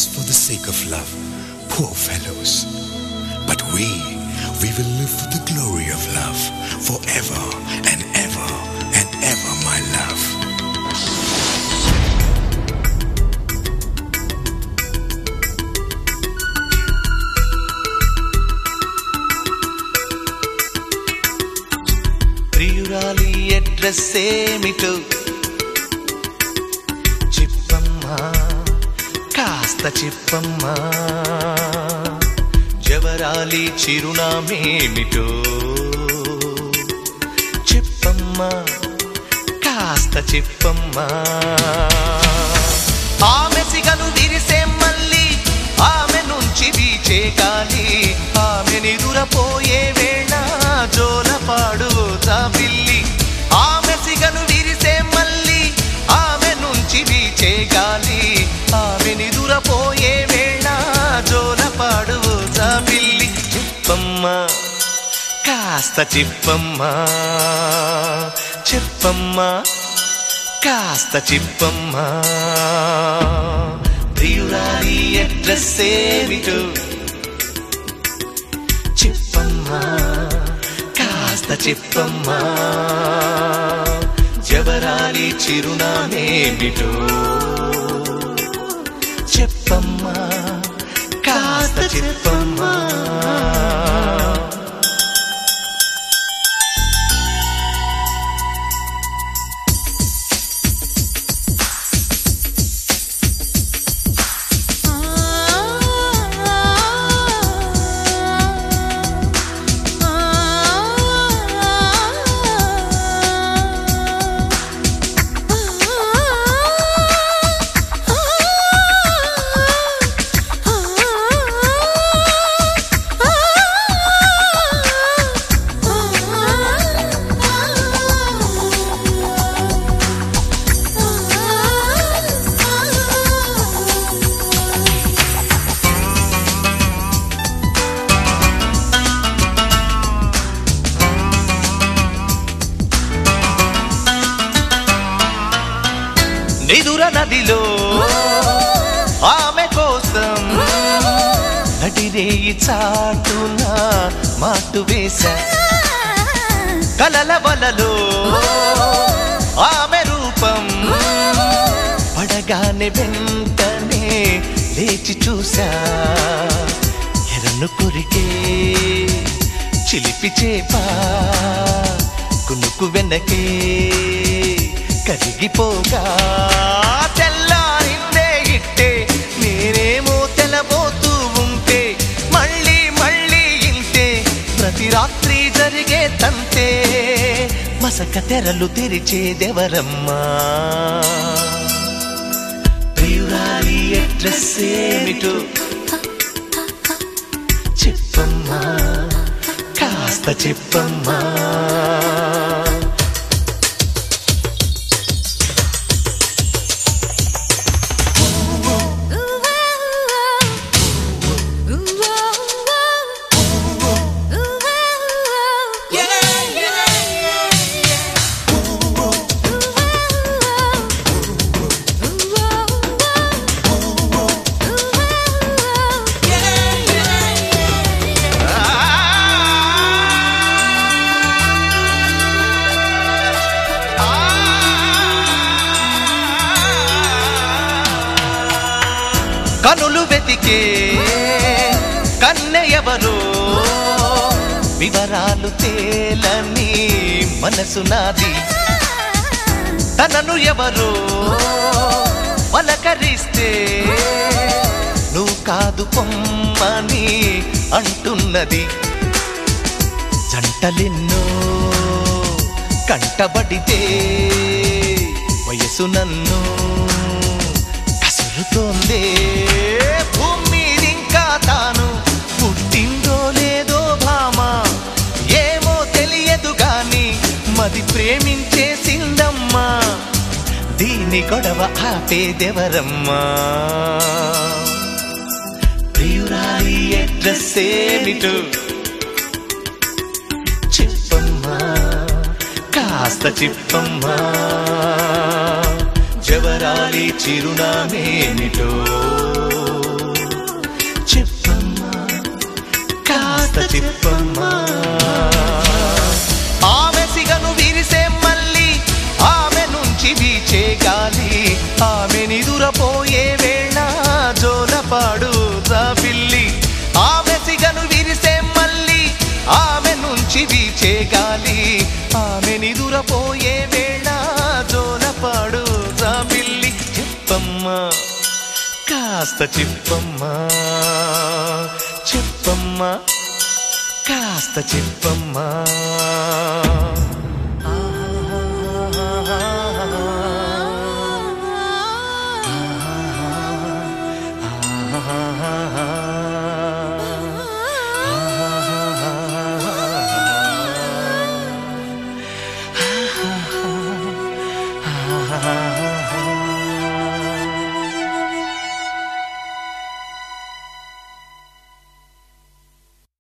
just for the sake of love. Poor fellows. But we, we will live for the glory of love forever and ever and ever, my love. ప్రియురాలి address ఏమిటో చెప్పమ్మా కాస్త చెప్పమ్మా జవరాలి చిరునామేమిటో చెప్పమ్మా కాస్త చెప్పమ్మా ఆమె సిగను విరిసే మళ్ళీ ఆమె నుంచి వీచే గాలి ఆమె నిదురపోయే వేళ జోలపాడు పిల్లి ఆమె సిగను విరిసే మళ్ళీ ఆమె నుంచి వీచే గాలి ఆమె నిదురపోయే వేళ జోలపాడు పిల్లి చెప్పమ్మా కాస్త చెప్పమ్మా చెప్పమ్మా కాస్త చెప్పమ్మా ప్రియురాలి అడ్రస్ ఏమిటో చెప్పమ్మా కాస్త చెప్పమ్మా జవరాలి చిరునామేమిటో చెప్పమ్మా కాస్త చెప్పమ్మా నిదుర నదిలో ఆమె కోసం నడిరేయి చాటున మాటు వేశా కలల వలలో ఆమె రూపం పడగానే వెంటనే లేచి చూసా ఎరను కొరికే చిలిపి చేపా కునుకు వెనకే కరిగిపోగా తెల్లారిందే ఇట్టే నేనేమో తెలబోతూ ఉంటే మళ్ళీ మళ్ళీ ఇంతే ప్రతి రాత్రి జరిగే తంతే మసక తెరలు తెరిచేదెవరమ్మా ప్రియురాలి అడ్రస్ ఏమిటో చెప్పమ్మా కాస్త చెప్పమ్మా కనులు వెతికే కన్నె ఎవరో వివరాలు తేలని మనసు నాది తనను ఎవరో పలకరిస్తే నువ్వు కాదు పొమ్మని అంటున్నది జంటలెన్నో కంటబడితే వయసు నన్ను కసురుతోందే భూమి ఇంకా తాను పుట్టిందో లేదో భామా ఏమో తెలియదు గాని మది ప్రేమించేసిందమ్మా దీని గొడవ ఆపేదెవరమ్మా ప్రియురాలి అడ్రస్ ఏమిటో చెప్పమ్మా కాస్త చెప్పమ్మా జవరాలి చిరునామేమిటో గాలి ఆమె నిదురపోయే వేళ జోలపాడు జాబిల్లి చెప్పమ్మా కాస్త చెప్పమ్మా చెప్పమ్మా కాస్త చెప్పమ్మా